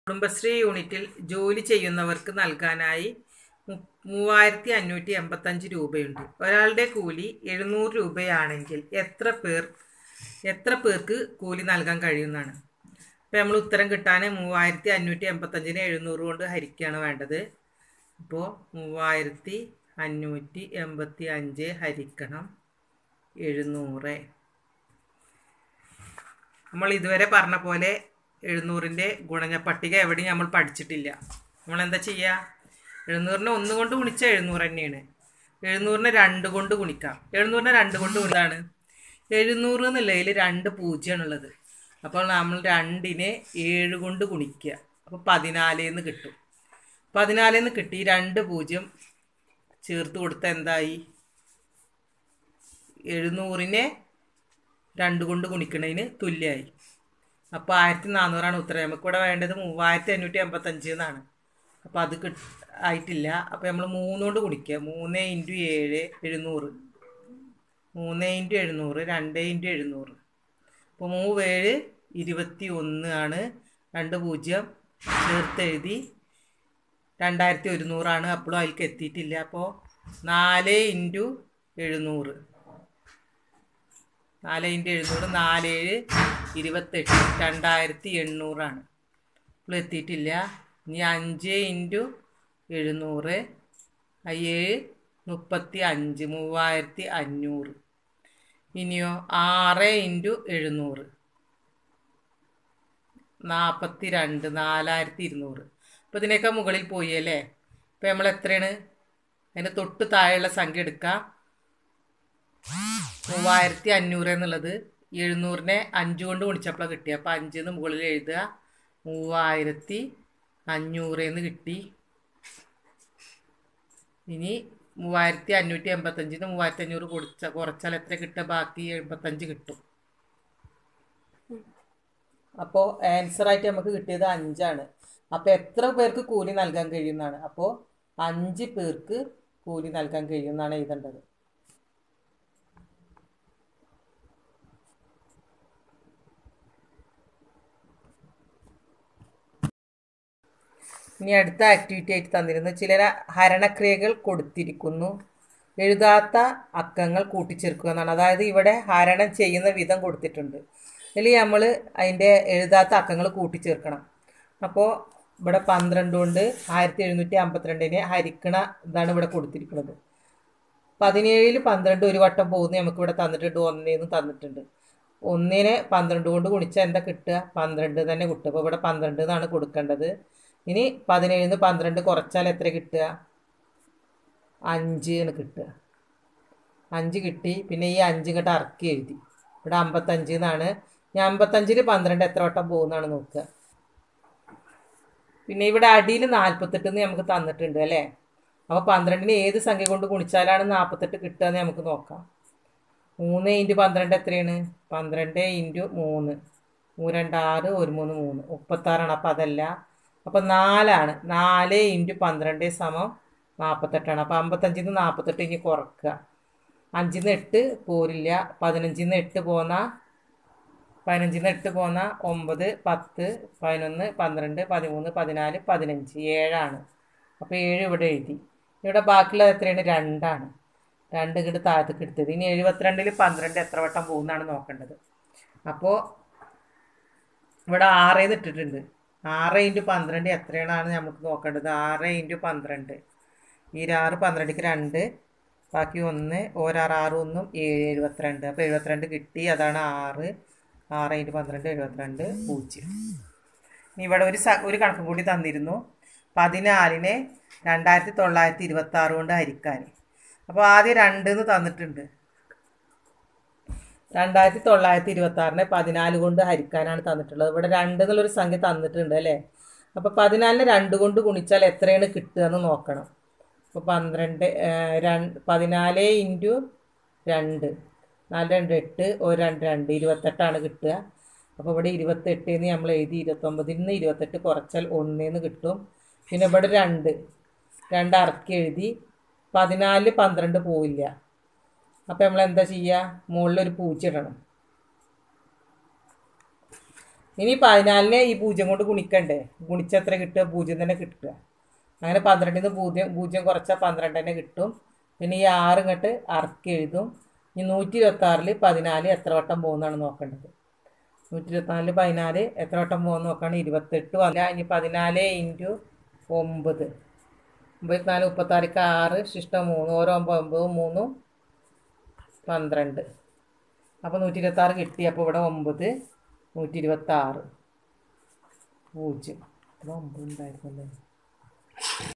കുടുംബശ്രീ യൂണിറ്റിൽ ജോലി ചെയ്യുന്നവർക്ക് നൽകാനായി മു- മൂവായിരത്തി അഞ്ഞൂറ്റി എൺപത്തഞ്ച് രൂപയുണ്ട് ഒരാളുടെ കൂലി എഴുന്നൂറ് രൂപയാണെങ്കിൽ എത്ര പേർ എത്ര പേർക്ക് കൂലി നൽകാൻ കഴിയുമെന്നാണ് അപ്പോൾ നമ്മൾ ഉത്തരം കിട്ടാൻ മൂവായിരത്തി അഞ്ഞൂറ്റി എൺപത്തഞ്ചിനെ എഴുന്നൂറ് കൊണ്ട് ഹരിക്കുകയാണ് വേണ്ടത് അപ്പോൾ മൂവായിരത്തി അഞ്ഞൂറ്റി എൺപത്തി അഞ്ച് ഹരിക്കണം എഴുന്നൂറ് നമ്മൾ ഇതുവരെ പറഞ്ഞ പോലെ എഴുന്നൂറിൻ്റെ ഗുണന പട്ടിക എവിടെയും നമ്മൾ പഠിച്ചിട്ടില്ല നമ്മൾ എന്താ ചെയ്യുക എഴുന്നൂറിനെ ഒന്ന് കൊണ്ട് ഗുണിച്ചാൽ എഴുന്നൂറ് തന്നെയാണ് എഴുന്നൂറിനെ രണ്ട് കൊണ്ട് ഗുണിക്കാം എഴുന്നൂറിനെ രണ്ട് കൊണ്ട് ഗുണിതാണ് എഴുന്നൂറ് എന്നുള്ളതിൽ രണ്ട് പൂജ്യമാണുള്ളത് അപ്പോൾ നമ്മൾ രണ്ടിനെ ഏഴ് കൊണ്ട് ഗുണിക്കുക അപ്പോൾ പതിനാലേന്ന് കിട്ടും പതിനാലേന്ന് കിട്ടി രണ്ട് പൂജ്യം ചേർത്ത് കൊടുത്താൽ എന്തായി എഴുന്നൂറിനെ രണ്ട് കൊണ്ട് ഗുണിക്കണതിന് തുല്യമായി അപ്പോൾ ആയിരത്തി നാനൂറാണ് ഉത്തരം നമുക്കിവിടെ വേണ്ടത് മൂവായിരത്തി അഞ്ഞൂറ്റി എൺപത്തഞ്ച് എന്നാണ് അപ്പോൾ അത് കിട്ട ആയിട്ടില്ല അപ്പോൾ നമ്മൾ മൂന്ന് കൊണ്ട് ഗുണിക്കുക മൂന്ന് ഇൻറ്റു ഏഴ് എഴുന്നൂറ് മൂന്ന് ഇൻറ്റു എഴുന്നൂറ് രണ്ട് ഇൻറ്റു എഴുന്നൂറ് അപ്പോൾ മൂവ് ഏഴ് ഇരുപത്തി ഒന്ന് ആണ് രണ്ട് പൂജ്യം ചേർത്തെഴുതി രണ്ടായിരത്തി ഒരുന്നൂറാണ് അപ്പോഴും അതിലേക്ക് എത്തിയിട്ടില്ല അപ്പോൾ നാല് ഇൻറ്റു എഴുന്നൂറ് നാല് ഇൻറ്റു എഴുന്നൂറ് നാലേഴ് ഇരുപത്തെട്ട് രണ്ടായിരത്തി എണ്ണൂറാണ് ഇപ്പോൾ എത്തിയിട്ടില്ല ഇനി അഞ്ച് ഇൻറ്റു എഴുന്നൂറ് ഏഴ് മുപ്പത്തി അഞ്ച് മൂവായിരത്തി അഞ്ഞൂറ് ഇനിയോ ആറ് ഇൻറ്റു എഴുന്നൂറ് നാൽപ്പത്തി രണ്ട് നാലായിരത്തി ഇരുന്നൂറ് അപ്പോൾ ഇതിനേക്കാൾ മുകളിൽ പോയി അല്ലേ ഇപ്പോൾ നമ്മൾ എത്രയാണ് അതിൻ്റെ തൊട്ട് താഴെയുള്ള സംഖ്യ എടുക്കാം മൂവായിരത്തി അഞ്ഞൂറ് എന്നുള്ളത് എഴുന്നൂറിനെ അഞ്ച് കൊണ്ട് ഗുണിച്ചപ്പോൾ കിട്ടി അപ്പോൾ അഞ്ചിന്ന് മുകളിൽ എഴുതുക മൂവായിരത്തി അഞ്ഞൂറ് എന്ന് കിട്ടി ഇനി മൂവായിരത്തി അഞ്ഞൂറ്റി എൺപത്തഞ്ചിന് മൂവായിരത്തി അഞ്ഞൂറ് കൊടുച്ച കുറച്ചാൽ എത്ര കിട്ടുക ബാക്കി എൺപത്തഞ്ച് കിട്ടും അപ്പോൾ ആൻസറായിട്ട് നമുക്ക് കിട്ടിയത് അഞ്ചാണ് അപ്പോൾ എത്ര പേർക്ക് കൂലി നൽകാൻ കഴിയുമെന്നാണ് അപ്പോൾ അഞ്ച് പേർക്ക് കൂലി നൽകാൻ കഴിയുമെന്നാണ് എഴുതേണ്ടത് ഇനി അടുത്ത ആക്ടിവിറ്റി ആയിട്ട് തന്നിരുന്നു ചില ഹരണക്രിയകൾ കൊടുത്തിരിക്കുന്നു എഴുതാത്ത അക്കങ്ങൾ കൂട്ടിച്ചേർക്കുക എന്നാണ് അതായത് ഇവിടെ ഹരണം ചെയ്യുന്ന വിധം കൊടുത്തിട്ടുണ്ട് അതിൽ നമ്മൾ അതിൻ്റെ എഴുതാത്ത അക്കങ്ങൾ കൂട്ടിച്ചേർക്കണം അപ്പോൾ ഇവിടെ പന്ത്രണ്ട് കൊണ്ട് ആയിരത്തി എഴുന്നൂറ്റി അമ്പത്തിരണ്ടിനെ ഹരിക്കണ ഇതാണ് ഇവിടെ കൊടുത്തിരിക്കുന്നത് പതിനേഴിൽ പന്ത്രണ്ട് ഒരു വട്ടം പോകുന്നത് നമുക്ക് ഇവിടെ തന്നിട്ടുണ്ട് ഒന്നേന്ന് തന്നിട്ടുണ്ട് ഒന്നിനെ പന്ത്രണ്ട് കൊണ്ട് ഗുണിച്ചാൽ എന്താ കിട്ടുക പന്ത്രണ്ട് തന്നെ കിട്ടുക അപ്പോൾ ഇവിടെ പന്ത്രണ്ട് എന്നാണ് കൊടുക്കേണ്ടത് ഇനി പതിനേഴിൽ നിന്ന് പന്ത്രണ്ട് കുറച്ചാൽ എത്ര കിട്ടുക അഞ്ച് എന്ന് കിട്ടുക അഞ്ച് കിട്ടി പിന്നെ ഈ അഞ്ച് ഇങ്ങോട്ട് ഇറക്കി എഴുതി ഇവിടെ അമ്പത്തഞ്ച് എന്നാണ് ഞാൻ അമ്പത്തഞ്ചിൽ പന്ത്രണ്ട് എത്ര വട്ടം പോകുന്നതാണ് നോക്കുക പിന്നെ ഇവിടെ അടിയിൽ നാൽപ്പത്തെട്ട് എന്ന് നമുക്ക് തന്നിട്ടുണ്ട് അല്ലേ അപ്പോൾ പന്ത്രണ്ടിന് ഏത് സംഖ്യ കൊണ്ട് ഗുണിച്ചാലാണ് നാൽപ്പത്തെട്ട് കിട്ടുക എന്ന് നമുക്ക് നോക്കാം മൂന്ന് ഇൻറ്റു പന്ത്രണ്ട് എത്രയാണ് പന്ത്രണ്ട് ഇൻറ്റു മൂന്ന് മൂന്ന് രണ്ട് ആറ് ഒരു മൂന്ന് മൂന്ന് മുപ്പത്താറാണ് അപ്പോൾ അതല്ല അപ്പോൾ നാലാണ് നാല് ഇൻറ്റു പന്ത്രണ്ട് സമം നാൽപ്പത്തെട്ടാണ് അപ്പോൾ അമ്പത്തഞ്ചിൽ നിന്ന് നാൽപ്പത്തെട്ട് ഇനി കുറക്കുക അഞ്ചിൽ നിന്ന് എട്ട് പോരില്ല പതിനഞ്ചിൽ നിന്ന് എട്ട് പോന്ന പതിനഞ്ചിൽ നിന്ന് എട്ട് പോന്ന ഒമ്പത് പത്ത് പതിനൊന്ന് പന്ത്രണ്ട് പതിമൂന്ന് പതിനാല് പതിനഞ്ച് ഏഴാണ് അപ്പോൾ ഏഴ് ഇവിടെ എഴുതി ഇവിടെ ബാക്കിയുള്ളത് എത്രയാണ് രണ്ടാണ് രണ്ട് ഇങ്ങോട്ട് താഴത്തേക്ക് എടുത്തത് ഇനി എഴുപത്തിരണ്ടിൽ പന്ത്രണ്ട് എത്ര വട്ടം പോകുന്നതാണ് നോക്കേണ്ടത് അപ്പോൾ ഇവിടെ ആറേന്ന് ഇട്ടിട്ടുണ്ട് ആറ് ഇൻറ്റു പന്ത്രണ്ട് എത്രയാണെന്ന് നമുക്ക് നോക്കേണ്ടത് ആറ് ഇൻറ്റു പന്ത്രണ്ട് ഈ ആറ് പന്ത്രണ്ടിക്ക് രണ്ട് ബാക്കി ഒന്ന് ഒരാറ് ആറ് ഒന്നും ഏഴ് എഴുപത്തിരണ്ട് അപ്പോൾ എഴുപത്തിരണ്ട് കിട്ടി അതാണ് ആറ് ആറ് ഇൻറ്റു പന്ത്രണ്ട് എഴുപത്തിരണ്ട് പൂജ്യം ഇനി ഇവിടെ ഒരു സ ഒരു കണക്കും കൂടി തന്നിരുന്നു പതിനാലിനെ രണ്ടായിരത്തി തൊള്ളായിരത്തി ഇരുപത്തി ആറ് കൊണ്ട് ഹരിക്കാൻ അപ്പോൾ ആദ്യം രണ്ട് എന്ന് തന്നിട്ടുണ്ട് രണ്ടായിരത്തി തൊള്ളായിരത്തി ഇരുപത്തി ആറിനെ പതിനാല് കൊണ്ട് ഹരിക്കാനാണ് തന്നിട്ടുള്ളത് ഇവിടെ രണ്ട് എന്നുള്ളൊരു സംഖ്യ തന്നിട്ടുണ്ട് അല്ലേ അപ്പോൾ പതിനാലിന് രണ്ട് കൊണ്ട് ഗുണിച്ചാൽ എത്രയാണ് കിട്ടുക എന്ന് നോക്കണം അപ്പോൾ പന്ത്രണ്ട് രണ്ട് പതിനാല് ഇൻറ്റു രണ്ട് നാല് രണ്ട് എട്ട് ഒരു രണ്ട് രണ്ട് ഇരുപത്തെട്ടാണ് കിട്ടുക അപ്പോൾ ഇവിടെ ഇരുപത്തെട്ടിന്ന് നമ്മൾ എഴുതി ഇരുപത്തൊമ്പതിൽ നിന്ന് ഇരുപത്തെട്ട് കുറച്ചാൽ ഒന്നേന്ന് കിട്ടും പിന്നെ ഇവിടെ രണ്ട് രണ്ട് അറക്കി എഴുതി പതിനാലിൽ പന്ത്രണ്ട് പോവില്ല അപ്പോൾ നമ്മൾ എന്താ ചെയ്യുക മുകളിലൊരു പൂജ്യം ഇടണം ഇനി പതിനാലിനെ ഈ പൂജ്യം കൊണ്ട് ഗുണിക്കണ്ടേ ഗുണിച്ചെത്ര കിട്ടുക പൂജ്യം തന്നെ കിട്ടുക അങ്ങനെ പന്ത്രണ്ടിൽ നിന്ന് പൂജ്യം പൂജ്യം കുറച്ചാൽ പന്ത്രണ്ട് തന്നെ കിട്ടും പിന്നെ ഈ ആറ് ഇങ്ങോട്ട് അറക്കി എഴുതും ഈ നൂറ്റി ഇരുപത്തി ആറിൽ പതിനാല് എത്ര വട്ടം പോകുന്നതാണ് നോക്കേണ്ടത് നൂറ്റി ഇരുപത്തിനാലിൽ പതിനാല് എത്ര വട്ടം പോകുന്ന നോക്കുകയാണ് ഇരുപത്തെട്ട് വന്നില്ല ഇനി പതിനാല് ഇൻറ്റു ഒമ്പത് ഒമ്പത്തിനാല് മുപ്പത്താറിക്ക് ആറ് ശിഷ്ടം മൂന്ന് ഓരോ ഒമ്പത് ഒമ്പത് മൂന്നും പന്ത്രണ്ട് അപ്പോൾ നൂറ്റി ഇരുപത്താറ് കിട്ടി അപ്പോൾ ഇവിടെ ഒമ്പത് നൂറ്റി ഇരുപത്താറ് പൂജ്യം ഇവിടെ ഒമ്പത് ഉണ്ടായിരുന്നല്ലേ